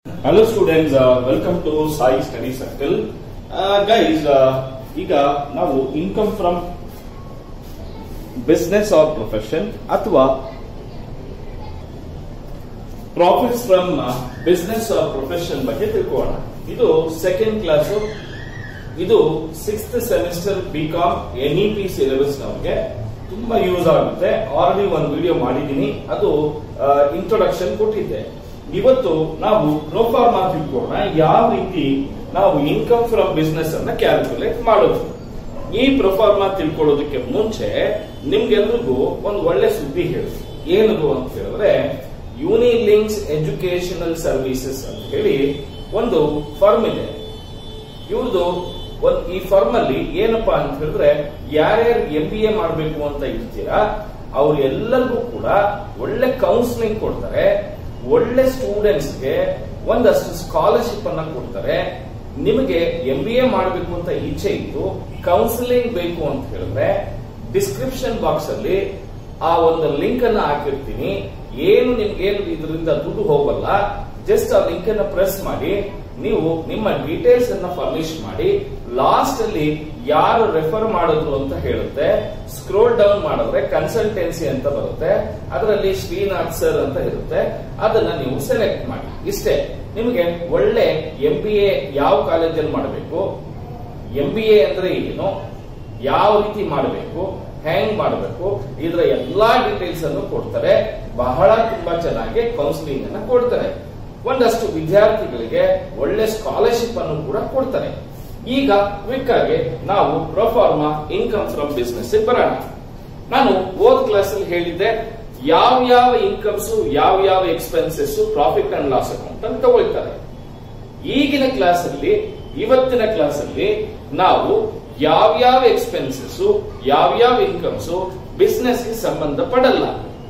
Hello students, uh, welcome to Sai Study Circle. Uh, guys, uh, ಈಗ ನಾವು income from business or profession ಅಥವಾ profits from business or profession ಬಗ್ಗೆ ತಿಳ್ಕೊಳ್ಳೋಣ ಇದು second class ಇದು sixth semester B Com N E P syllabus ನಮಗೆ ತುಂಬಾ use ಆಗುತ್ತೆ ಆಲ್ರೆಡಿ ಒಂದು ವಿಡಿಯೋ ಮಾಡಿದ್ದೀನಿ ಅದು ಇಂಟ್ರೊಡಕ್ಷನ್ ಕೊಟ್ಟಿದ್ದೆ ಇವತ್ತು ನಾವು ಪ್ರೋಫಾರ್ಮಾ ತಿಳ್ಕೊಳ್ಳೋಣ ಯಾವ ರೀತಿ ನಾವು ಇನ್ಕಮ್ ಫ್ರಮ್ ಬಿಸ್ನೆಸ್ ಅನ್ನ ಕ್ಯಾಲ್ಕುಲೇಟ್ ಮಾಡೋದು ಈ ಪ್ರೊಫಾರ್ಮಾ ತಿಳ್ಕೊಳ್ಳೋದಕ್ಕೆ ಮುಂಚೆ ನಿಮ್ಗೆಲ್ರಿಗೂ ಒಂದು ಒಳ್ಳೆ ಸುದ್ದಿ ಹೇಳಿ ಏನದು ಅಂತ ಹೇಳಿದ್ರೆ ಯೂನಿಲಿಂಕ್ಸ್ ಎಜುಕೇಶನಲ್ ಸರ್ವಿಸಸ್ ಅಂತ ಹೇಳಿ ಒಂದು ಫರ್ಮ್ ಇದೆ ಇವ್ರದ್ದು ಒಂದ್ ಈ ಫರ್ಮ್ ಅಲ್ಲಿ ಏನಪ್ಪಾ ಅಂತ ಹೇಳಿದ್ರೆ ಯಾರ್ಯಾರು ಎಂ ಬಿ ಎ ಮಾಡಬೇಕು ಅಂತ ಇರ್ತೀರಾ ಅವ್ರೆಲ್ಲರಿಗೂ ಕೂಡ ಒಳ್ಳೆ ಕೌನ್ಸಿಲಿಂಗ್ ಕೊಡ್ತಾರೆ ಒಳ್ಳೆ ಸ್ಟೂಡೆಂಟ್ಸ್ಗೆ ಒಂದಷ್ಟು ಸ್ಕಾಲರ್ಶಿಪ್ ಅನ್ನ ಕೊಡ್ತಾರೆ ನಿಮಗೆ ಎಂ ಬಿ ಎ ಮಾಡಬೇಕು ಅಂತ ಇಚ್ಛೆ ಇದ್ದು ಕೌನ್ಸಿಲಿಂಗ್ ಬೇಕು ಅಂತ ಹೇಳಿದ್ರೆ ಡಿಸ್ಕ್ರಿಪ್ಷನ್ ಬಾಕ್ಸ್ ಅಲ್ಲಿ ಆ ಒಂದು ಲಿಂಕ್ ಅನ್ನ ಹಾಕಿರ್ತೀನಿ ಏನು ನಿಮ್ಗೇನು ಇದರಿಂದ ದುಡ್ಡು ಹೋಗಲ್ಲ ಜಸ್ಟ್ ಆ ಲಿಂಕ್ ಅನ್ನ ಪ್ರೆಸ್ ಮಾಡಿ ನೀವು ನಿಮ್ಮ ಡೀಟೇಲ್ಸ್ ಅನ್ನ ಫರ್ನಿಶ್ ಮಾಡಿ ಲಾಸ್ಟ್ ಅಲ್ಲಿ ಯಾರು ರೆಫರ್ ಮಾಡಿದ್ರು ಅಂತ ಹೇಳುತ್ತೆ ಸ್ಕ್ರೋಲ್ ಡೌನ್ ಮಾಡಿದ್ರೆ ಕನ್ಸಲ್ಟೆನ್ಸಿ ಅಂತ ಬರುತ್ತೆ ಅದರಲ್ಲಿ ಶ್ರೀನಾಥ್ ಸರ್ ಅಂತ ಇರುತ್ತೆ ಅದನ್ನ ನೀವು ಸೆಲೆಕ್ಟ್ ಮಾಡಿ ಇಷ್ಟೇ ನಿಮಗೆ ಒಳ್ಳೆ ಎಂ ಬಿ ಎ ಯಾವ ಕಾಲೇಜಲ್ಲಿ ಮಾಡಬೇಕು ಎಂ ಬಿ ಎ ಅಂದ್ರೆ ಏನು ಯಾವ ರೀತಿ ಮಾಡಬೇಕು ಹೆಂಗ್ ಮಾಡಬೇಕು ಇದರ ಎಲ್ಲಾ ಡೀಟೇಲ್ಸ್ ಅನ್ನು ಕೊಡ್ತಾರೆ ಬಹಳ ತುಂಬಾ ಚೆನ್ನಾಗಿ ಕೌನ್ಸಿಲಿಂಗ್ ಅನ್ನ ಕೊಡ್ತಾರೆ ಒಂದಷ್ಟು ವಿದ್ಯಾರ್ಥಿಗಳಿಗೆ ಒಳ್ಳೆ ಸ್ಕಾಲರ್ಶಿಪ್ ಅನ್ನು ಕೂಡ ಕೊಡ್ತಾರೆ ಈಗ ಕ್ವಿಕ್ ಆಗಿ ನಾವು ಪ್ರೊಫಾರ್ಮಾ ಇನ್ಕಮ್ ಫ್ರಮ್ ಬಿಸ್ನೆಸ್ ಬರೋಣ ನಾನು ಓದ್ ಕ್ಲಾಸ್ ಅಲ್ಲಿ ಹೇಳಿದ್ದೆ ಯಾವ ಯಾವ ಇನ್ಕಮ್ಸ್ ಯಾವ ಯಾವ expenses profit and loss account ಅಂತ ತಗೊಳ್ತಾರೆ ಈಗಿನ ಕ್ಲಾಸ್ ಅಲ್ಲಿ ಇವತ್ತಿನ ಕ್ಲಾಸ್ ಅಲ್ಲಿ ನಾವು ಯಾವ್ಯಾವ ಎಕ್ಸ್ಪೆನ್ಸಸ್ ಯಾವ್ಯಾವ ಇನ್ಕಮ್ಸ್ ಬಿಸ್ನೆಸ್ ಗೆ ಸಂಬಂಧ ಪಡಲ್ಲ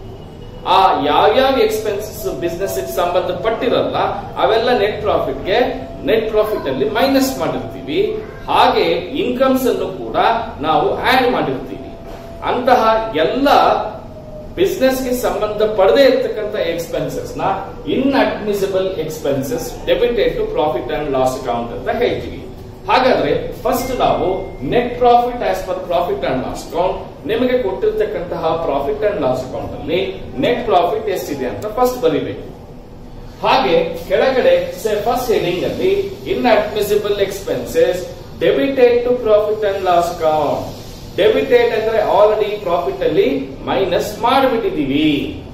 ಆ ಯಾವ್ಯಾವ ಎಕ್ಸ್ಪೆನ್ಸಸ್ ಬಿಸ್ನೆಸ್ ಸಂಬಂಧಪಟ್ಟಿರಲ್ಲ ಅವೆಲ್ಲ ನೆಟ್ ಪ್ರಾಫಿಟ್ ಗೆ ನೆಟ್ ಪ್ರಾಫಿಟ್ ಅಲ್ಲಿ ಮೈನಸ್ ಮಾಡಿರ್ತೀವಿ ಹಾಗೆ ಇನ್ಕಮ್ಸ್ ಅನ್ನು ಕೂಡ ನಾವು ಆಡ್ ಮಾಡಿರ್ತೀವಿ ಅಂತಹ ಎಲ್ಲ ಬಿಸ್ನೆಸ್ ಗೆ ಸಂಬಂಧ ಪಡದೇ ಇರತಕ್ಕಂತ ಎಕ್ಸ್ಪೆನ್ಸಸ್ ನ inadmissible expenses debited to profit and loss account ಅಂತ ಹೇಳ್ತೀವಿ ಹಾಗಾದ್ರೆ ಫಸ್ಟ್ ನಾವು net profit as per profit and loss account ನಿಮಗೆ ಕೊಟ್ಟಿರ್ತಕ್ಕಂತಹ ಪ್ರಾಫಿಟ್ ಅಂಡ್ ಲಾಸ್ ಅಕೌಂಟ್ ಅಲ್ಲಿ ನೆಟ್ ಪ್ರಾಫಿಟ್ ಎಷ್ಟಿದೆ ಅಂತ ಫಸ್ಟ್ ಬರೀಬೇಕು ಹಾಗೆ ಕೆಳಗಡೆ ಫಸ್ಟ್ ಹೆಡಿಂಗ್ ಅಲ್ಲಿ inadmissible expenses debited to profit and loss account debited ಅಂದ್ರೆ ಆಲ್ರೆಡಿ ಪ್ರಾಫಿಟ್ ಅಲ್ಲಿ ಮೈನಸ್ ಮಾಡಿಬಿಟ್ಟಿದೀವಿ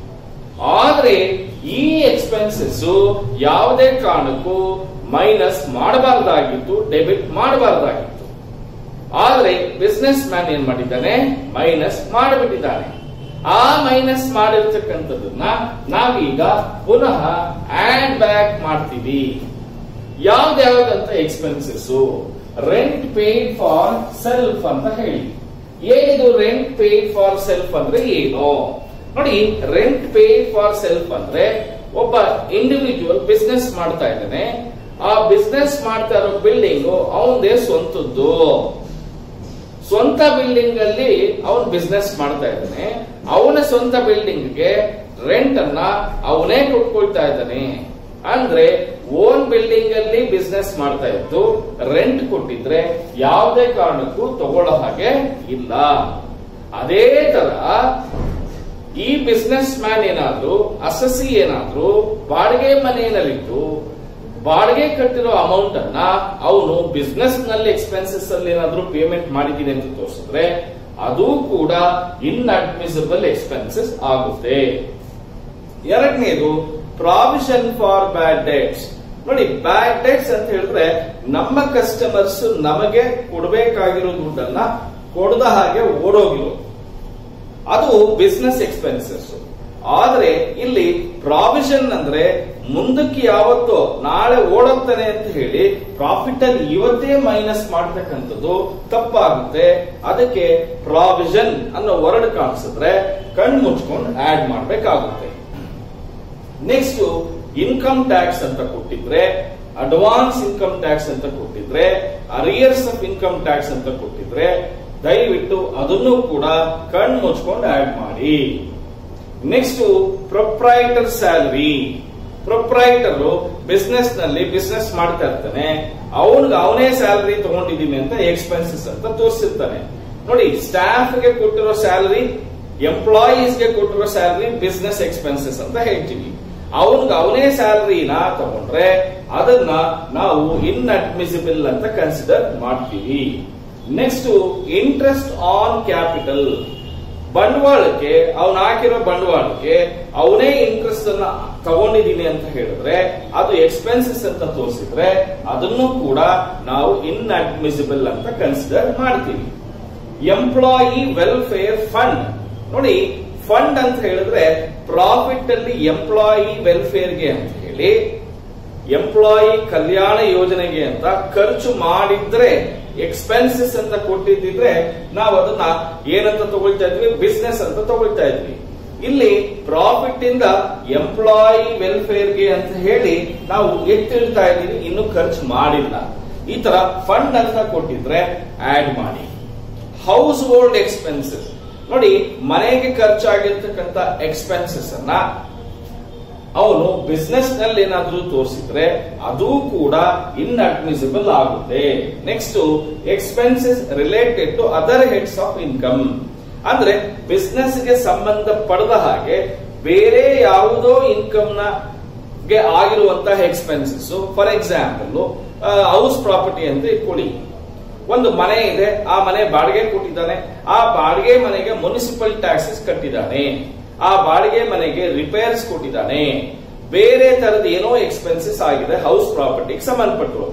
ಆದ್ರೆ ಈ ಎಕ್ಸ್ಪೆನ್ಸಸ್ ಯಾವುದೇ ಕಾರಣಕ್ಕೂ ಮೈನಸ್ ಮಾಡಬಾರ್ದಾಗಿತ್ತು ಡೆಬಿಟ್ ಮಾಡಬಾರ್ದಾಗಿತ್ತು ಆದ್ರೆ ಬಿಸ್ನೆಸ್ ಮ್ಯಾನ್ ಏನ್ ಮಾಡಿದ್ದಾನೆ ಮೈನಸ್ ಮಾಡಿಬಿಟ್ಟಿದ್ದಾನೆ ಆ ಮೈನಸ್ ಮಾಡಿರ್ತಕ್ಕಂಥದನ್ನ ನಾವೀಗ ಪುನಃ ಆಡ್ ಬ್ಯಾಕ್ ಮಾಡ್ತೀವಿ ಯಾವ್ದಾವ್ದಂತ expenses rent paid for self ಅಂತ ಹೇಳಿ ಏನಿದು ರೆಂಟ್ ಪೇಡ್ ಫಾರ್ ಸೆಲ್ಫ್ ಅಂದ್ರೆ ಏನು ನೋಡಿ ರೆಂಟ್ ಪೇಡ್ ಫಾರ್ ಸೆಲ್ಫ್ ಅಂದ್ರೆ ಒಬ್ಬ ಇಂಡಿವಿಜುವಲ್ ಬಿಸ್ನೆಸ್ ಮಾಡ್ತಾ ಇದ್ದಾನೆ ಆ ಬಿಸ್ನೆಸ್ ಮಾಡ್ತಾ ಇರೋ ಬಿಲ್ಡಿಂಗ್ ಅವನದೇ ಸ್ವಂತದ್ದು ಸ್ವಂತ ಬಿಲ್ಡಿಂಗ್ ಅಲ್ಲಿ ಅವನ್ ಬಿಸ್ನೆಸ್ ಮಾಡ್ತಾ ಇದ್ದಾನೆ ಅವನ ಸ್ವಂತ ಬಿಲ್ಡಿಂಗ್ ಗೆ ರೆಂಟ್ ಅನ್ನ ಅವನೇ ಕೊಟ್ಕೊಳ್ತಾ ಇದ್ದಾನೆ ಅಂದ್ರೆ ಓನ್ ಬಿಲ್ಡಿಂಗ್ ಅಲ್ಲಿ ಬಿಸ್ನೆಸ್ ಮಾಡ್ತಾ ಇದ್ದು ರೆಂಟ್ ಕೊಟ್ಟಿದ್ರೆ ಯಾವುದೇ ಕಾರಣಕ್ಕೂ ತಗೊಳ್ಳೋ ಹಾಗೆ ಇಲ್ಲ ಅದೇ ತರ ಈ ಬಿಸ್ನೆಸ್ ಮ್ಯಾನ್ ಏನಾದ್ರು ಅಸಸಿ ಏನಾದ್ರು ಬಾಡಿಗೆ ಮನೆಯಲ್ಲಿದ್ದು ಬಾಡಿಗೆ ಕಟ್ಟಿರೋ ಅಮೌಂಟ್ ಅನ್ನ ಅವನು ಬಿಸ್ನೆಸ್ ನಲ್ಲಿ ಎಕ್ಸ್ಪೆನ್ಸಸ್ ಅಲ್ಲಿ ಏನಾದ್ರೂ ಪೇಮೆಂಟ್ ಮಾಡಿದ್ದೀನಿ ಅಂತ ತೋರಿಸಿದ್ರೆ ಅದು ಕೂಡ ಇನ್ ಅಡ್ಮಿಸಿಬಲ್ ಎಕ್ಸ್ಪೆನ್ಸಸ್ ಆಗುತ್ತೆ ಎರಡನೇದು ಪ್ರಾವಿಷನ್ ಫಾರ್ ಬ್ಯಾಡ್ ಡೇಟ್ಸ್ ನೋಡಿ ಬ್ಯಾಡ್ ಡೇಟ್ಸ್ ಅಂತ ಹೇಳಿದ್ರೆ ನಮ್ಮ ಕಸ್ಟಮರ್ಸ್ ನಮಗೆ ಕೊಡಬೇಕಾಗಿರೋ ದುಡ್ಡನ್ನ ಕೊಡದ ಹಾಗೆ ಓಡೋಗಿರೋದು ಅದು ಬಿಸ್ನೆಸ್ ಎಕ್ಸ್ಪೆನ್ಸಸ್ ಆದ್ರೆ ಇಲ್ಲಿ ಪ್ರಾವಿಷನ್ ಅಂದ್ರೆ ಮುಂದಕ್ಕೆ ಯಾವತ್ತೋ ನಾಳೆ ಓಡುತ್ತಾನೆ ಅಂತ ಹೇಳಿ ಪ್ರಾಫಿಟ್ ಅಲ್ಲಿ ಇವತ್ತೇ ಮೈನಸ್ ಮಾಡ್ತಕ್ಕಂಥದ್ದು ತಪ್ಪಾಗುತ್ತೆ ಅದಕ್ಕೆ ಪ್ರಾವಿಷನ್ ಅನ್ನೋ ವರ್ಡ್ ಕಾಣಿಸಿದ್ರೆ ಕಣ್ ಮುಚ್ಕೊಂಡು ಆಡ್ ಮಾಡ್ಬೇಕಾಗುತ್ತೆ ನೆಕ್ಸ್ಟ್ ಇನ್ಕಮ್ ಟ್ಯಾಕ್ಸ್ ಅಂತ ಕೊಟ್ಟಿದ್ರೆ ಅಡ್ವಾನ್ಸ್ ಇನ್ಕಮ್ ಟ್ಯಾಕ್ಸ್ ಅಂತ ಕೊಟ್ಟಿದ್ರೆ ಅರಿಯರ್ಸ್ ಆಫ್ ಇನ್ಕಮ್ ಟ್ಯಾಕ್ಸ್ ಅಂತ ಕೊಟ್ಟಿದ್ರೆ ದಯವಿಟ್ಟು ಅದನ್ನು ಕೂಡ ಕಣ್ ಮುಚ್ಕೊಂಡು ಆಡ್ ಮಾಡಿ next proprietor salary proprietor business ನಲ್ಲಿ ಬಿಸ್ನೆಸ್ ಮಾಡ್ತಾ ಇರ್ತಾನೆ ಅವನ್ಗೆ ಅವನೇ ಸ್ಯಾಲರಿ ತಗೊಂಡಿದ್ದೀನಿ ಅಂತ ಎಕ್ಸ್ಪೆನ್ಸಸ್ ಅಂತ ತೋರಿಸಿರ್ತಾನೆ ನೋಡಿ ಸ್ಟಾಫ್ ಗೆ ಕೊಟ್ಟಿರೋ ಸ್ಯಾಲರಿ ಎಂಪ್ಲಾಯೀಸ್ ಗೆ ಕೊಟ್ಟಿರೋ ಸ್ಯಾಲರಿ ಬಿಸ್ನೆಸ್ ಎಕ್ಸ್ಪೆನ್ಸಸ್ ಅಂತ ಹೇಳ್ತೀವಿ ಅವನ್ಗೆ ಅವನೇ ಸ್ಯಾಲರಿನ ತಗೊಂಡ್ರೆ ಅದನ್ನ ನಾವು ಇನ್ಅಡ್ಮಿಸಿಬಲ್ ಅಂತ ಕನ್ಸಿಡರ್ ಮಾಡ್ತೀವಿ ನೆಕ್ಸ್ಟ್ ಇಂಟ್ರೆಸ್ಟ್ ಆನ್ ಕ್ಯಾಪಿಟಲ್ ಬಂಡವಾಳಕ್ಕೆ ಅವನು ಹಾಕಿರೋ ಬಂಡವಾಳಕ್ಕೆ ಅವನೇ ಇಂಟ್ರೆಸ್ಟ್ ಅನ್ನ ತಗೊಂಡಿದ್ದೀನಿ ಅಂತ ಹೇಳಿದ್ರೆ ಅದು ಎಕ್ಸ್ಪೆನ್ಸಸ್ ಅಂತ ತೋರಿಸಿದ್ರೆ ಅದನ್ನು ಕೂಡ ನಾವು ಇನ್ಅಡ್ಮಿಸಿಬಲ್ ಅಂತ ಕನ್ಸಿಡರ್ ಮಾಡ್ತೀವಿ ಎಂಪ್ಲಾಯಿ ವೆಲ್ಫೇರ್ ಫಂಡ್ ನೋಡಿ ಫಂಡ್ ಅಂತ ಹೇಳಿದ್ರೆ ಪ್ರಾಫಿಟ್ ಅಲ್ಲಿ ಎಂಪ್ಲಾಯಿ ವೆಲ್ಫೇರ್ಗೆ ಅಂತ ಹೇಳಿ ಎಂಪ್ಲಾಯಿ ಕಲ್ಯಾಣ ಯೋಜನೆಗೆ ಅಂತ ಖರ್ಚು ಮಾಡಿದ್ರೆ ಎಕ್ಸ್ಪೆನ್ಸಸ್ ಅಂತ ಕೊಟ್ಟಿದ್ದಿದ್ರೆ ನಾವು ಅದನ್ನ ಏನಂತ ತಗೊಳ್ತಾ ಇದ್ವಿ ಬಿಸ್ನೆಸ್ ಅಂತ ತಗೊಳ್ತಾ ಇದ್ವಿ ಇಲ್ಲಿ ಪ್ರಾಫಿಟ್ ಇಂದ ಎಂಪ್ಲಾಯಿ ವೆಲ್ಫೇರ್ಗೆ ಅಂತ ಹೇಳಿ ನಾವು ಎತ್ತಿಡ್ತಾ ಇದ್ದೀವಿ ಇನ್ನು ಖರ್ಚು ಮಾಡಿಲ್ಲ ಈ ತರ ಫಂಡ್ ಅಂತ ಕೊಟ್ಟಿದ್ರೆ ಆಡ್ ಮಾಡಿ ಹೌಸ್ ಹೋಲ್ಡ್ ಎಕ್ಸ್ಪೆನ್ಸಸ್ ನೋಡಿ ಮನೆಗೆ ಖರ್ಚಾಗಿರ್ತಕ್ಕಂಥ ಎಕ್ಸ್ಪೆನ್ಸಸ್ ಅನ್ನ ಅವನು ಬಿಸ್ನೆಸ್ ನಲ್ಲಿ ಏನಾದ್ರೂ ತೋರಿಸಿದ್ರೆ ಅದು ಕೂಡ ಇನ್ಅಡ್ಮಿಸಿಬಲ್ ಆಗುತ್ತೆ next expenses related to other heads of income ಅಂದ್ರೆ ಬಿಸ್ನೆಸ್ ಗೆ ಸಂಬಂಧ ಪಡೆದ ಹಾಗೆ ಬೇರೆ ಯಾವುದೋ ಇನ್ಕಮ್ ನ ಗೆ ಆಗಿರುವಂತಹ expenses for example house property ಅಂತ ಇಟ್ಕೊಳ್ಳಿ ಒಂದು ಮನೆ ಇದೆ ಆ ಮನೆ ಬಾಡಿಗೆ ಕೊಟ್ಟಿದ್ದಾನೆ ಆ ಬಾಡಿಗೆ ಮನೆಗೆ ಮುನ್ಸಿಪಲ್ ಟ್ಯಾಕ್ಸಸ್ ಕಟ್ಟಿದ್ದಾನೆ ಆ ಬಾಡಿಗೆ ಮನೆಗೆ ರಿಪೇರ್ಸ್ ಕೊಟ್ಟಿದ್ದಾನೆ ಬೇರೆ ತರದ ಏನೋ ಎಕ್ಸ್ಪೆನ್ಸಸ್ ಆಗಿದೆ ಹೌಸ್ ಪ್ರಾಪರ್ಟಿಗೆ ಸಂಬಂಧಪಟ್ಟರು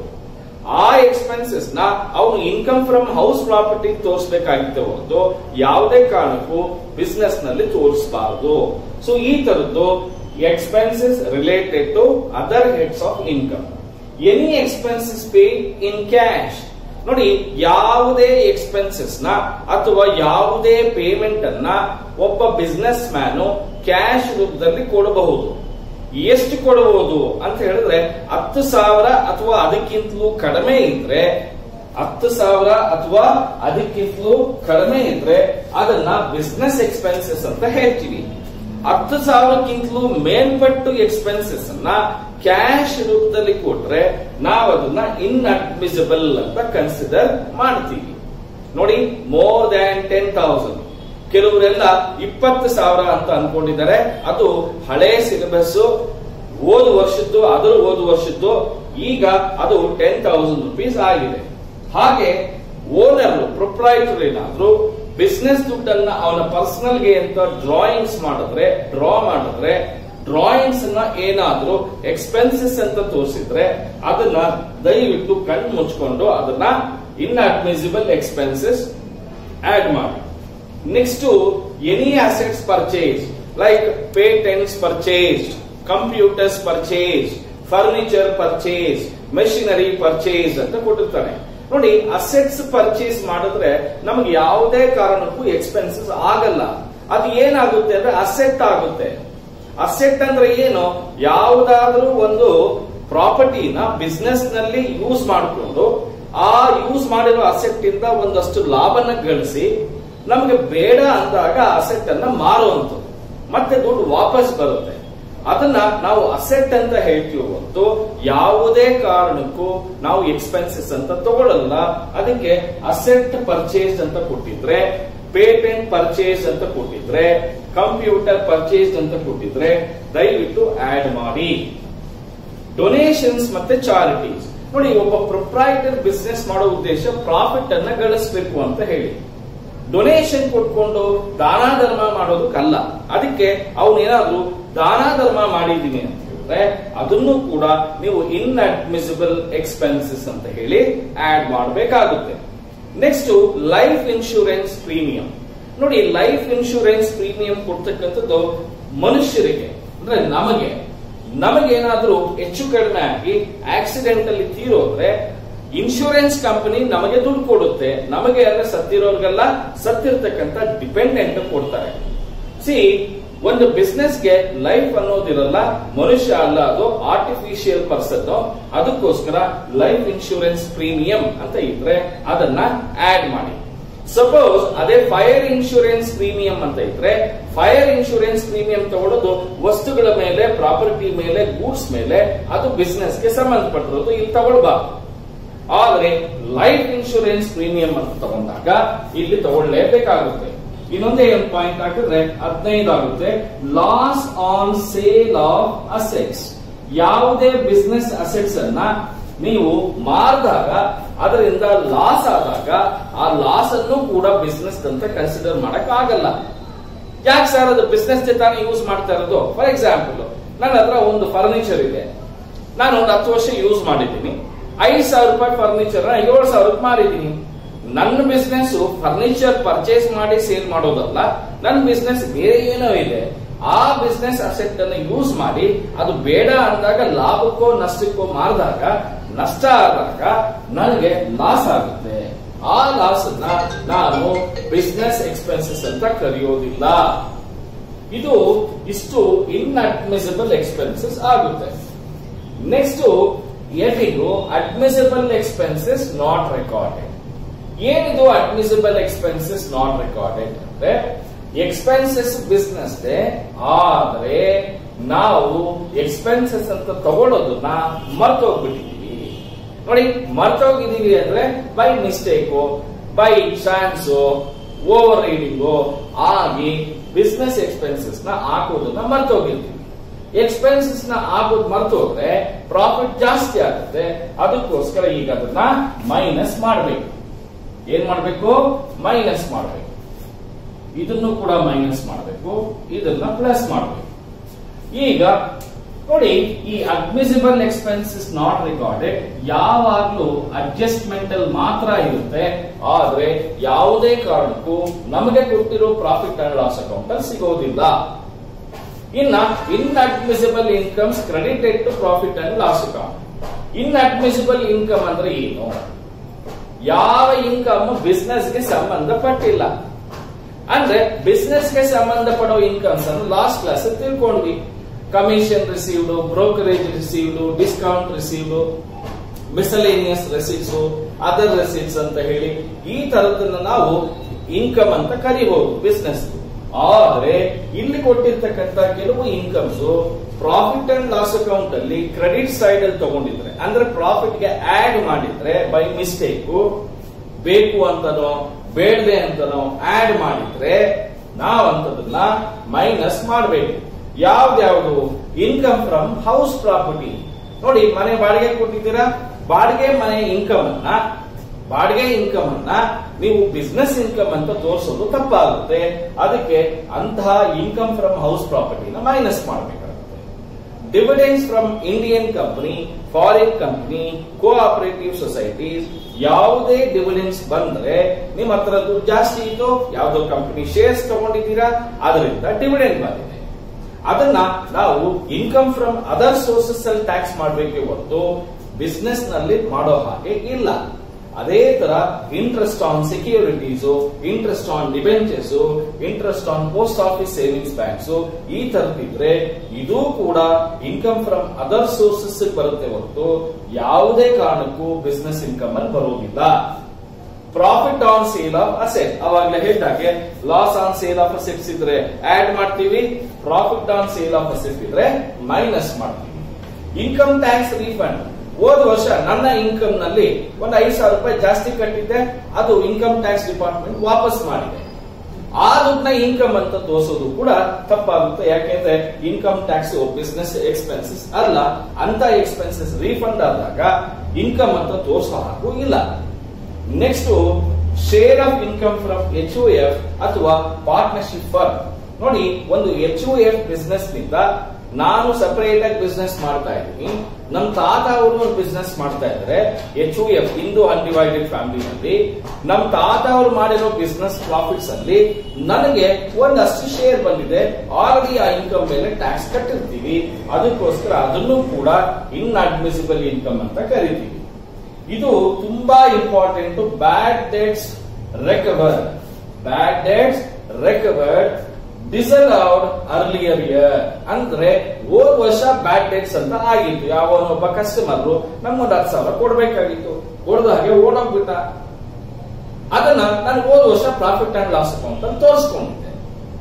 ಆ ಎಕ್ಸ್ಪೆನ್ಸಸ್ ನ ಅವನು ಇನ್ಕಮ್ ಫ್ರಮ್ ಹೌಸ್ ಪ್ರಾಪರ್ಟಿ ತೋರಿಸಬೇಕಾಗಿತ್ತೆ ಹೊರತು ಯಾವುದೇ ಕಾರಣಕ್ಕೂ ಬಿಸ್ನೆಸ್ ನಲ್ಲಿ ತೋರಿಸಬಾರದು ಸೊ ಈ ತರದ್ದು expenses related to other heads of income any expenses pay in cash ನೋಡಿ ಯಾವುದೇ ಎಕ್ಸ್ಪೆನ್ಸಸ್ ನ ಅಥವಾ ಯಾವುದೇ ಪೇಮೆಂಟ್ ಅನ್ನ ಒಬ್ಬ ಬಿಸ್ನೆಸ್ ಮ್ಯಾನು ಕ್ಯಾಶ್ ರೂಪದಲ್ಲಿ ಕೊಡಬಹುದು ಎಷ್ಟು ಕೊಡಬಹುದು ಅಂತ ಹೇಳಿದ್ರೆ ಹತ್ತು ಸಾವಿರ ಅಥವಾ ಅದಕ್ಕಿಂತಲೂ ಕಡಿಮೆ ಇದ್ರೆ ಹತ್ತು ಸಾವಿರ ಅಥವಾ ಅದಕ್ಕಿಂತಲೂ ಕಡಿಮೆ ಇದ್ರೆ ಅದನ್ನ ಬಿಸ್ನೆಸ್ ಎಕ್ಸ್ಪೆನ್ಸಸ್ ಅಂತ ಹೇಳ್ತೀವಿ ಹತ್ತು ಸಾವಿರಕ್ಕಿಂತಲೂ ಮೇಲ್ಪಟ್ಟು ಎಕ್ಸ್ಪೆನ್ಸಸ್ ಅನ್ನ ಕ್ಯಾಶ್ ರೂಪದಲ್ಲಿ ಕೊಟ್ರೆ ನಾವು ಅದನ್ನ ಇನ್ಅಡ್ಮಿಸಿಬಲ್ ಅಂತ ಕನ್ಸಿಡರ್ ಮಾಡ್ತೀವಿ ನೋಡಿ ಮೋರ್ ದ್ಯಾನ್ ಟೆನ್ ತೌಸಂಡ್ ಕೆಲವರೆಲ್ಲ ಇಪ್ಪತ್ತು ಸಾವಿರ ಅಂತ ಅನ್ಕೊಂಡಿದ್ದಾರೆ ಅದು ಹಳೆ ಸಿಲೆಬಸ್ ಓದು ವರ್ಷದ್ದು ಅದರ ಓದು ವರ್ಷದ್ದು ಈಗ ಅದು ಟೆನ್ ತೌಸಂಡ್ ರುಪೀಸ್ ಆಗಿದೆ ಹಾಗೆ ಓನರ್ ಪ್ರೊಪ್ರೈಟರ್ ಏನಾದ್ರು ಬಿಸ್ನೆಸ್ ದುಡ್ಡನ್ನ ಅವನ ಪರ್ಸನಲ್ ಗೆ ಅಂತ ಡ್ರಾಯಿಂಗ್ಸ್ ಮಾಡಿದ್ರೆ ಡ್ರಾ ಮಾಡಿದ್ರೆ ಡ್ರಾಯಿಂಗ್ಸ್ ನ ಏನಾದ್ರೂ ಎಕ್ಸ್ಪೆನ್ಸಸ್ ಅಂತ ತೋರಿಸಿದ್ರೆ ಅದನ್ನ ದಯವಿಟ್ಟು ಕಣ್ಣು ಮುಚ್ಕೊಂಡು ಅದನ್ನ ಇನ್ಅಡ್ಮಿಸಿಬಲ್ ಎಕ್ಸ್ಪೆನ್ಸಸ್ ಆಡ್ ಮಾಡಿ next any assets purchase like patents purchase computers purchase furniture purchase machinery purchase ಅಂತ ಕೊಟ್ಟಿರ್ತಾನೆ ನೋಡಿ ಅಸೆಟ್ಸ್ ಪರ್ಚೇಸ್ ಮಾಡಿದ್ರೆ ನಮ್ಗೆ ಯಾವುದೇ ಕಾರಣಕ್ಕೂ ಎಕ್ಸ್ಪೆನ್ಸಸ್ ಆಗಲ್ಲ ಅದು ಏನಾಗುತ್ತೆ ಅಂದ್ರೆ ಅಸೆಟ್ ಆಗುತ್ತೆ ಅಸೆಟ್ ಅಂದ್ರೆ ಏನು ಯಾವುದಾದ್ರೂ ಒಂದು ಪ್ರಾಪರ್ಟಿನ ಬಿಸ್ನೆಸ್ ನಲ್ಲಿ ಯೂಸ್ ಮಾಡಿಕೊಂಡು ಆ ಯೂಸ್ ಮಾಡಿರೋ ಅಸೆಟ್ ಇಂದ ಒಂದಷ್ಟು ಲಾಭನ ಗಳಿಸಿ ನಮಗೆ ಬೇಡ ಅಂದಾಗ ಅಸೆಟ್ ಅನ್ನ ಮಾರುವಂಥದ್ದು ಮತ್ತೆ ದುಡ್ಡು ವಾಪಸ್ ಬರುತ್ತೆ ಅದನ್ನ ನಾವು ಅಸೆಟ್ ಅಂತ ಹೇಳ್ತೀವಿ ಹೊರತು ಯಾವುದೇ ಕಾರಣಕ್ಕೂ ನಾವು ಎಕ್ಸ್ಪೆನ್ಸಸ್ ಅಂತ ತಗೊಳ್ಳಲ್ಲ ಅದಕ್ಕೆ ಅಸೆಟ್ ಪರ್ಚೇಸ್ ಅಂತ ಕೊಟ್ಟಿದ್ರೆ ಪೇಟೆಂಟ್ ಪರ್ಚೇಸ್ ಅಂತ ಕೊಟ್ಟಿದ್ರೆ ಕಂಪ್ಯೂಟರ್ ಪರ್ಚೇಸ್ ಅಂತ ಕೊಟ್ಟಿದ್ರೆ ದಯವಿಟ್ಟು ಆಡ್ ಮಾಡಿ ಡೊನೇಷನ್ಸ್ ಮತ್ತೆ ಚಾರಿಟೀಸ್ ನೋಡಿ ಒಬ್ಬ ಪ್ರೊಪ್ರೈಟರ್ ಬಿಸ್ನೆಸ್ ಮಾಡೋ ಉದ್ದೇಶ ಪ್ರಾಫಿಟ್ ಅನ್ನ ಗಳಿಸಬೇಕು ಅಂತ ಹೇಳಿ ಡೊನೇಷನ್ ಕೊಟ್ಕೊಂಡು ದಾನ ಧರ್ಮ ಮಾಡೋದಕ್ಕಲ್ಲ ಅದಕ್ಕೆ ಅವನು ಏನಾದ್ರು ದಾನ ಧರ್ಮ ಮಾಡಿದೀನಿ ಅಂತ ಹೇಳಿದ್ರೆ ಅದನ್ನು ಕೂಡ ನೀವು ಇನ್ಅಡ್ಮಿಸಿಬಲ್ ಎಕ್ಸ್ಪೆನ್ಸಸ್ ಅಂತ ಹೇಳಿ ಆಡ್ ಮಾಡಬೇಕಾಗುತ್ತೆ ನೆಕ್ಸ್ಟ್ ಲೈಫ್ ಇನ್ಶೂರೆನ್ಸ್ ಪ್ರೀಮಿಯಂ ನೋಡಿ ಲೈಫ್ ಇನ್ಶೂರೆನ್ಸ್ ಪ್ರೀಮಿಯಂ ಕೊಡ್ತಕ್ಕಂಥದ್ದು ಮನುಷ್ಯರಿಗೆ ಅಂದ್ರೆ ನಮಗೆ ನಮಗೇನಾದ್ರೂ ಹೆಚ್ಚು ಕಡಿಮೆ ಆಗಿ ಆಕ್ಸಿಡೆಂಟ್ ಅಲ್ಲಿ ತೀರೋದ್ರೆ ಇನ್ಶೂರೆನ್ಸ್ ಕಂಪನಿ ನಮಗೆ ದುಡ್ಡು ಕೊಡುತ್ತೆ ನಮಗೆ ಅಂದ್ರೆ ಸತ್ತಿರೋರ್ಗೆಲ್ಲ ಸತ್ತಿರ್ತಕ್ಕಂಥ ಡಿಪೆಂಡೆಂಟ್ ಕೊಡ್ತಾರೆ ಸಿ ಒಂದು ಬಿಸ್ನೆಸ್ಗೆ ಲೈಫ್ ಅನ್ನೋದಿರಲ್ಲ ಮನುಷ್ಯ ಅಲ್ಲ ಅದು ಆರ್ಟಿಫಿಷಿಯಲ್ ಪರ್ಸನ್ ಅದಕ್ಕೋಸ್ಕರ ಲೈಫ್ ಇನ್ಶೂರೆನ್ಸ್ ಪ್ರೀಮಿಯಂ ಅಂತ ಇದ್ರೆ ಅದನ್ನ ಆಡ್ ಮಾಡಿ ಸಪೋಸ್ ಅದೇ ಫೈರ್ ಇನ್ಶೂರೆನ್ಸ್ ಪ್ರೀಮಿಯಂ ಅಂತ ಇದ್ರೆ ಫೈರ್ ಇನ್ಶೂರೆನ್ಸ್ ಪ್ರೀಮಿಯಂ ತಗೊಳ್ಳೋದು ವಸ್ತುಗಳ ಮೇಲೆ ಪ್ರಾಪರ್ಟಿ ಮೇಲೆ ಗೂಡ್ಸ್ ಮೇಲೆ ಅದು ಬಿಸ್ನೆಸ್ ಗೆ ಸಂಬಂಧಪಟ್ಟಿರೋದು ಇಲ್ಲಿ ತಗೊಳ್ಬಾರ್ದು ಆದ್ರೆ ಲೈಫ್ ಇನ್ಶೂರೆನ್ಸ್ ಪ್ರೀಮಿಯಂ ಅಂತ ತಗೊಂಡಾಗ ಇಲ್ಲಿ ತಗೊಳ್ಳೇಬೇಕಾಗುತ್ತೆ ಇನ್ನೊಂದೇ ಒಂದು ಪಾಯಿಂಟ್ ಹಾಕಿದ್ರೆ ಹದಿನೈದು ಆಗುತ್ತೆ loss on sale of assets ಯಾವುದೇ ಬಿಸ್ನೆಸ್ ಅಸೆಟ್ಸ್ ಅನ್ನ ನೀವು ಮಾರಿದಾಗ ಅದರಿಂದ ಲಾಸ್ ಆದಾಗ ಆ ಲಾಸ್ ಅನ್ನು ಕೂಡ ಬಿಸ್ನೆಸ್ ಅಂತ ಕನ್ಸಿಡರ್ ಮಾಡಕ್ ಆಗಲ್ಲ ಯಾಕೆ ಸರ್ ಅದು ಬಿಸ್ನೆಸ್ ತಾನೇ ಯೂಸ್ ಮಾಡ್ತಾ ಇರೋದು ಫಾರ್ ಎಕ್ಸಾಂಪಲ್ ನನ್ನ ಹತ್ರ ಒಂದು ಫರ್ನಿಚರ್ ಇದೆ ನಾನು ಒಂದು ಹತ್ತು ವರ್ಷ ಯೂಸ್ ಮಾಡಿದ್ದೀನಿ ಐದು ಸಾವಿರ ರೂಪಾಯಿ ಫರ್ನಿಚರ್ ಏಳು ಸಾವಿರಕ್ಕೆ ಮಾರಿದ್ದೀನಿ ನನ್ನ ಬಿಸ್ನೆಸ್ ಫರ್ನಿಚರ್ ಪರ್ಚೇಸ್ ಮಾಡಿ ಸೇಲ್ ಮಾಡೋದಲ್ಲ ನನ್ನ ಬಿಸ್ನೆಸ್ ಬೇರೆ ಏನೋ ಇದೆ ಆ ಬಿಸ್ನೆಸ್ ಅಸೆಟ್ ಅನ್ನು ಯೂಸ್ ಮಾಡಿ ಅದು ಬೇಡ ಅಂದಾಗ ಲಾಭಕ್ಕೋ ನಷ್ಟಕ್ಕೋ ಮಾರಿದಾಗ ನಷ್ಟ ಆದಾಗ ನನಗೆ ಲಾಸ್ ಆಗುತ್ತೆ ಆ ಲಾಸ್ ಅನ್ನ ನಾನು ಬಿಸ್ನೆಸ್ ಎಕ್ಸ್ಪೆನ್ಸಸ್ ಅಂತ ಕರೆಯೋದಿಲ್ಲ ಇದು ಇಷ್ಟು ಇನ್ಅಡ್ಮಿಸಿಬಲ್ ಎಕ್ಸ್ಪೆನ್ಸಸ್ ಆಗುತ್ತೆ ನೆಕ್ಸ್ಟ್ ಎಫಿಗೂ ಅಡ್ಮಿಸಿಬಲ್ ಎಕ್ಸ್ಪೆನ್ಸಸ್ ನಾಟ್ ರೆಕಾರ್ಡೆಡ್ ಏನಿದು ಅಡ್ಮಿಸಿಬಲ್ ಎಕ್ಸ್ಪೆನ್ಸಸ್ ನಾಟ್ ರೆಕಾರ್ಡೆಡ್ ಅಂದ್ರೆ ಎಕ್ಸ್ಪೆನ್ಸಸ್ ಬಿಸ್ನೆಸ್ ಆದ್ರೆ ನಾವು ಎಕ್ಸ್ಪೆನ್ಸಸ್ ಅಂತ ತಗೊಳ್ಳೋದನ್ನ ಮರ್ತೋಗ್ಬಿಟ್ಟಿದೀವಿ ನೋಡಿ ಮರ್ತೋಗಿದೀವಿ ಅಂದ್ರೆ by mistake by chance overriding ಆಗಿ ಬಿಸ್ನೆಸ್ ಎಕ್ಸ್ಪೆನ್ಸಸ್ ನ ಹಾಕೋದನ್ನ ಮರ್ತೋಗಿರ್ತೀವಿ ಎಕ್ಸ್ಪೆನ್ಸಸ್ ನ ಹಾಕೋದು ಮರ್ತೋದ್ರೆ ಪ್ರಾಫಿಟ್ ಜಾಸ್ತಿ ಆಗುತ್ತೆ ಅದಕ್ಕೋಸ್ಕರ ಈಗ ಅದನ್ನ ಮೈನಸ್ ಮಾಡಬೇಕು ಏನ್ ಮಾಡಬೇಕು ಮೈನಸ್ ಮಾಡಬೇಕು ಇದನ್ನು ಕೂಡ ಮೈನಸ್ ಮಾಡಬೇಕು ಇದನ್ನ ಪ್ಲಸ್ ಮಾಡಬೇಕು ಈಗ ನೋಡಿ ಈ ಅಡ್ಮಿಸಿಬಲ್ ಎಕ್ಸ್ಪೆನ್ಸಸ್ ನಾಟ್ ರೆಕಾರ್ಡೆಡ್ ಯಾವಾಗ್ಲೂ ಅಡ್ಜಸ್ಟ್ಮೆಂಟ್ ಅಲ್ಲಿ ಮಾತ್ರ ಇರುತ್ತೆ ಆದ್ರೆ ಯಾವುದೇ ಕಾರಣಕ್ಕೂ ನಮಗೆ ಕೊಟ್ಟಿರೋ ಪ್ರಾಫಿಟ್ ಅಂಡ್ ಲಾಸ್ ಅಕೌಂಟ್ ಅಲ್ಲಿ ಸಿಗೋದಿಲ್ಲ ಇನ್ನ inadmissible incomes credited to profit and loss account inadmissible income ಅಂದ್ರೆ ಏನು ಯಾವ ಇನ್ಕಮ್ ಬಿಸ್ನೆಸ್ ಗೆ ಸಂಬಂಧಪಟ್ಟಿಲ್ಲ ಅಂದ್ರೆ ಬಿಸ್ನೆಸ್ ಗೆ ಸಂಬಂಧಪಡೋ ಇನ್ಕಮ್ಸ್ ಅನ್ನು ಲಾಸ್ಟ್ ಕ್ಲಾಸ್ ತಿಳ್ಕೊಂಡ್ವಿ commission received brokerage received discount received miscellaneous receipts other receipts ಅಂತ ಹೇಳಿ ಈ ತರದನ್ನ ನಾವು ಇನ್ಕಮ್ ಅಂತ ಕರಿಬಹುದು ಬಿಸ್ನೆಸ್ ಆದ್ರೆ ಇಲ್ಲಿ ಕೊಟ್ಟಿರ್ತಕ್ಕಂತ ಕೆಲವು incomes profit and loss account ಅಲ್ಲಿ ಕ್ರೆಡಿಟ್ ಸೈಡ್ ಅಲ್ಲಿ ತಗೊಂಡಿದ್ರೆ ಅಂದ್ರೆ ಪ್ರಾಫಿಟ್ ಗೆ ಆಡ್ ಮಾಡಿದ್ರೆ ಬೈ ಮಿಸ್ಟೇಕ್ ಬೇಕು ಅಂತನೋ ಬೇಡದೆ ಅಂತನೋ ಆಡ್ ಮಾಡಿದ್ರೆ ನಾವಂತದನ್ನ ಮೈನಸ್ ಮಾಡಬೇಕು ಯಾವ್ದ್ಯಾವ್ದು ಇನ್ಕಮ್ ಫ್ರಮ್ ಹೌಸ್ ಪ್ರಾಪರ್ಟಿ ನೋಡಿ ಮನೆ ಬಾಡಿಗೆ ಕೊಟ್ಟಿದ್ದೀರಾ ಬಾಡಿಗೆ ಮನೆ ಇನ್ಕಮ್ ಅನ್ನ ಬಾಡಿಗೆ ಇನ್ಕಮ್ ಅನ್ನ ನೀವು ಬಿಸ್ನೆಸ್ ಇನ್ಕಮ್ ಅಂತ ತೋರಿಸೋದು ತಪ್ಪಾಗುತ್ತೆ ಅದಕ್ಕೆ ಅಂತಹ ಇನ್ಕಮ್ ಫ್ರಮ್ ಹೌಸ್ ಪ್ರಾಪರ್ಟಿನ ಮೈನಸ್ ಮಾಡಬೇಕಾಗುತ್ತೆ dividends from Indian company foreign company cooperative societies ಯಾವುದೇ ಡಿವಿಡೆನ್ಸ್ ಬಂದ್ರೆ ನಿಮ್ಮ ಹತ್ರ ದುಡ್ಡು ಜಾಸ್ತಿ ಇತ್ತು ಯಾವುದೋ ಕಂಪನಿ ಶೇರ್ಸ್ ತಗೊಂಡಿದ್ದೀರಾ ಅದರಿಂದ ಡಿವಿಡೆಂಡ್ ಬಂದಿದೆ ಅದನ್ನ ನಾವು ಇನ್ಕಮ್ ಫ್ರಮ್ ಅದರ್ ಸೋರ್ಸಸ್ ಅಲ್ಲಿ ಟ್ಯಾಕ್ಸ್ ಮಾಡಬೇಕೆ ಹೊರತು ಬಿಸ್ನೆಸ್ ನಲ್ಲಿ ಮಾಡೋ ಹಾಗೆ ಇಲ್ಲ ಅದೇ ತರ interest on securities interest on debentures interest on post office savings banks ಈ ತರದಿದ್ರೆ ಇದು ಕೂಡ ಇನ್ಕಮ್ ಫ್ರಮ್ ಅದರ್ ಸೋರ್ಸಸ್ ಬರುತ್ತೆ ಹೊರತು ಯಾವುದೇ ಕಾರಣಕ್ಕೂ ಬಿಸ್ನೆಸ್ ಇನ್ಕಮ್ ಅಲ್ಲಿ ಬರೋದಿಲ್ಲ profit on sale of asset ಅವಾಗಲೇ ಹೇಳಿದಾಗೆ loss on sale of assets ಇದ್ರೆ ಆಡ್ ಮಾಡ್ತೀವಿ profit on sale of asset ಇದ್ರೆ ಮೈನಸ್ ಮಾಡ್ತೀವಿ ಇನ್ಕಮ್ ಟ್ಯಾಕ್ಸ್ ರೀಫಂಡ್ ಹೋದ ವರ್ಷ ನನ್ನ ಇನ್ಕಮ್ ನಲ್ಲಿ ಒಂದು ಐದು ಸಾವಿರ ರೂಪಾಯಿ ಜಾಸ್ತಿ ಕಟ್ಟಿದ್ದೆ ಅದು ಇನ್ಕಮ್ ಟ್ಯಾಕ್ಸ್ ಡಿಪಾರ್ಟ್ಮೆಂಟ್ ವಾಪಸ್ ಮಾಡಿದೆ ಆ ದುಡ್ಡನ್ನ ಇನ್ಕಮ್ ಅಂತ ತೋರಿಸೋದು ಕೂಡ ತಪ್ಪಾಗುತ್ತೆ ಯಾಕೆಂದ್ರೆ ಇನ್ಕಮ್ ಟ್ಯಾಕ್ಸ್ ಬಿಸ್ನೆಸ್ ಎಕ್ಸ್ಪೆನ್ಸಸ್ ಅಲ್ಲ ಅಂತ ಎಕ್ಸ್ಪೆನ್ಸಸ್ ರೀಫಂಡ್ ಆದಾಗ ಇನ್ಕಮ್ ಅಂತ ತೋರಿಸೋ ಹಾಗೂ ಇಲ್ಲ next share of income from H F ಅಥವಾ ಪಾರ್ಟ್ನರ್ಶಿಪ್ ಫರ್ಮ್ ನೋಡಿ ಒಂದು ಎಚ್ ಎಫ್ ಬಿಸ್ನೆಸ್ ನಿಂದ ನಾನು ಸಪರೇಟ್ ಆಗಿ ಬಿಸ್ನೆಸ್ ಮಾಡ್ತಾ ಇದ್ದೀನಿ ನಮ್ ತಾತ ಅವರು ಒಂದು ಬಿಸ್ನೆಸ್ ಮಾಡ್ತಾ ಇದ್ದಾರೆ H U F Hindu undivided ಫ್ಯಾಮಿಲಿನಲ್ಲಿ ನಮ್ ತಾತ ಅವರು ಮಾಡಿರೋ ಬಿಸ್ನೆಸ್ ಪ್ರಾಫಿಟ್ಸ್ ಅಲ್ಲಿ ನನಗೆ ಒಂದಷ್ಟು ಶೇರ್ ಬಂದಿದೆ ಆಲ್ರೆಡಿ ಆ ಇನ್ಕಮ್ ಮೇಲೆ ಟ್ಯಾಕ್ಸ್ ಕಟ್ಟಿರ್ತೀವಿ ಅದಕ್ಕೋಸ್ಕರ ಅದನ್ನು ಕೂಡ ಇನ್ ಅಡ್ಮಿಸಿಬಲ್ ಇನ್ಕಮ್ ಅಂತ ಕರಿತೀವಿ ಇದು ತುಂಬಾ important bad debts recover bad debts recovered disallowed earlier year ಅಂದ್ರೆ ಹೋದ ವರ್ಷ ಬ್ಯಾಡ್ ಡೇಟ್ಸ್ ಅಂತ ಆಗಿತ್ತು ಯಾವನೊಬ್ಬ ಕಸ್ಟಮರ್ ನಮ್ಗೊಂದು ಹತ್ತು ಸಾವಿರ ಕೊಡ್ಬೇಕಾಗಿತ್ತು ಕೊಡದ ಹಾಗೆ ಓಡೋಗ್ಬಿಟ್ಟ ಅದನ್ನ ನಾನು ಹೋದ ವರ್ಷ ಪ್ರಾಫಿಟ್ ಅಂಡ್ ಲಾಸ್ ಅಕೌಂಟ್ ಅಂತ ತೋರಿಸ್ಕೊಂಡಿದ್ದೆ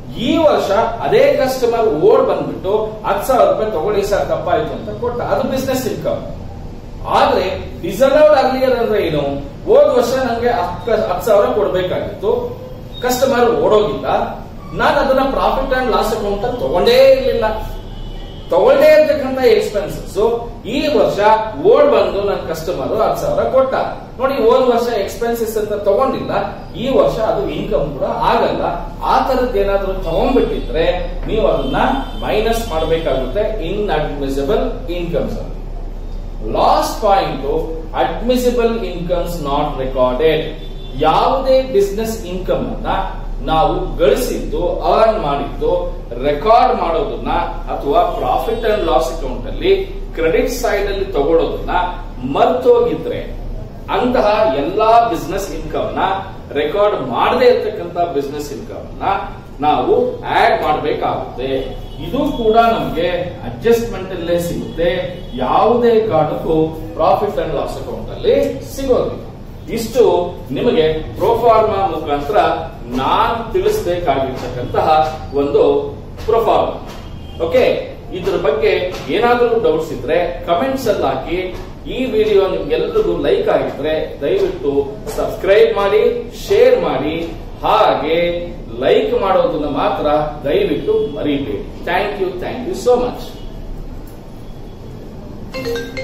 ಈ ವರ್ಷ ಅದೇ ಕಸ್ಟಮರ್ ಓಡ್ ಬಂದ್ಬಿಟ್ಟು ಹತ್ತು ಸಾವಿರ ರೂಪಾಯಿ ತಗೊಳ್ಳಿ ಸರ್ ತಪ್ಪಾಯ್ತು ಅಂತ ಕೊಟ್ಟ ಅದು ಬಿಸ್ನೆಸ್ ಇನ್ಕಮ್ ಆದ್ರೆ ಡಿಸರ್ವ್ಡ್ ಅರ್ಲಿಯರ್ ಅಂದ್ರೆ ಏನು ಹೋದ್ ವರ್ಷ ನಂಗೆ ಹತ್ತು ಹತ್ತು ಸಾವಿರ ಕೊಡ್ಬೇಕಾಗಿತ್ತು ಕಸ್ಟಮರ್ ಓಡೋಗಿಲ್ಲ ನಾನು ಅದನ್ನ ಪ್ರಾಫಿಟ್ ಅಂಡ್ ಲಾಸ್ ಅಕೌಂಟ್ ಅಲ್ಲಿ ತಗೊಂಡೇ ಇರಲಿಲ್ಲ ತಗೊಳ್ಳೇ ಇರ್ತಕ್ಕಂಥ ಎಕ್ಸ್ಪೆನ್ಸಸ್ ಈ ವರ್ಷ ಓಡ್ ಬಂದು ನನ್ನ ಕಸ್ಟಮರ್ ಹತ್ತು ಸಾವಿರ ಕೊಟ್ಟ ನೋಡಿ ಹೋದ್ ವರ್ಷ ಎಕ್ಸ್ಪೆನ್ಸಸ್ ಅಂತ ತಗೊಂಡಿಲ್ಲ ಈ ವರ್ಷ ಅದು ಇನ್ಕಮ್ ಕೂಡ ಆಗಲ್ಲ ಆ ತರದ್ ಏನಾದ್ರೂ ತಗೊಂಡ್ಬಿಟ್ಟಿದ್ರೆ ನೀವು ಅದನ್ನ ಮೈನಸ್ ಮಾಡಬೇಕಾಗುತ್ತೆ ಇನ್ ಅಡ್ಮಿಸಿಬಲ್ ಇನ್ಕಮ್ಸ್ ಅಲ್ಲಿ last point admissible incomes not recorded ಯಾವುದೇ ಬಿಸ್ನೆಸ್ ಇನ್ಕಮ್ ಅನ್ನ ನಾವು ಗಳಿಸಿದ್ದು ಅರ್ನ್ ಮಾಡಿದ್ದು ರೆಕಾರ್ಡ್ ಮಾಡೋದನ್ನ ಅಥವಾ ಪ್ರಾಫಿಟ್ ಅಂಡ್ ಲಾಸ್ ಅಕೌಂಟ್ ಅಲ್ಲಿ ಕ್ರೆಡಿಟ್ ಸೈಡ್ ಅಲ್ಲಿ ತಗೊಳ್ಳೋದನ್ನ ಮರ್ತೋಗಿದ್ರೆ ಅಂತಹ ಎಲ್ಲಾ ಬಿಸ್ನೆಸ್ ಇನ್ಕಮ್ ನ ರೆಕಾರ್ಡ್ ಮಾಡದೇ ಇರ್ತಕ್ಕಂಥ ಬಿಸ್ನೆಸ್ ಇನ್ಕಮ್ ನ ನಾವು ಆಡ್ ಮಾಡಬೇಕಾಗುತ್ತೆ ಇದು ಕೂಡ ನಮಗೆ ಅಡ್ಜಸ್ಟ್ಮೆಂಟ್ ಅಲ್ಲೇ ಸಿಗುತ್ತೆ ಯಾವುದೇ ಕಾರಣಕ್ಕೂ ಪ್ರಾಫಿಟ್ ಅಂಡ್ ಲಾಸ್ ಅಕೌಂಟ್ ಅಲ್ಲಿ ಸಿಗೋದಿಲ್ಲ ಇಷ್ಟು ನಿಮಗೆ ಪ್ರೋಫಾರ್ಮಾ ಮುಖಾಂತರ ನಾನ್ ತಿಳಿಸಬೇಕಾಗಿರ್ತಕ್ಕಂತಹ ಒಂದು ಪ್ರೋಫಾರ್ಮಾ ಓಕೆ ಇದ್ರ ಬಗ್ಗೆ ಏನಾದರೂ ಡೌಟ್ಸ್ ಇದ್ರೆ ಕಮೆಂಟ್ಸ್ ಅಲ್ಲಿ ಹಾಕಿ ಈ ವಿಡಿಯೋ ನಿಮ್ಗೆಲ್ಲರಿಗೂ ಲೈಕ್ ಆಗಿದ್ರೆ ದಯವಿಟ್ಟು ಸಬ್ಸ್ಕ್ರೈಬ್ ಮಾಡಿ ಶೇರ್ ಮಾಡಿ ಹಾಗೆ ಲೈಕ್ ಮಾಡೋದನ್ನ ಮಾತ್ರ ದಯವಿಟ್ಟು ಮರಿಬೇಡಿ thank you thank you so much